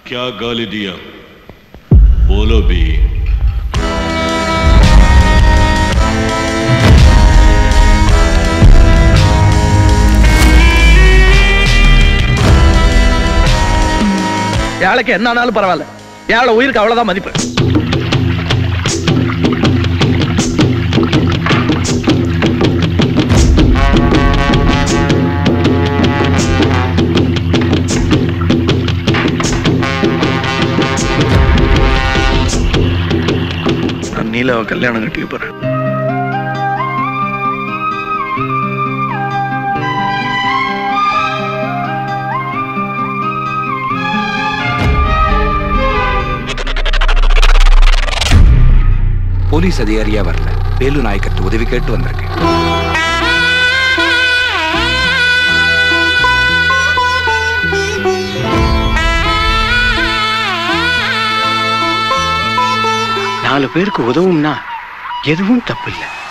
क्या गाली दिया बोलो भी ஏழைக்கு என்ன ஆனாலும் பரவாயில்ல ஏழை உயிருக்கு அவ்வளவுதான் மதிப்பு நான் நீலாவை கல்யாணம் கட்டிக்க போறேன் போலீஸ் அதிகாரியா வரல வேலு நாயக்கத்து உதவி கேட்டு வந்திருக்கேன் நாலு பேருக்கு உதவும்னா எதுவும் தப்பில்லை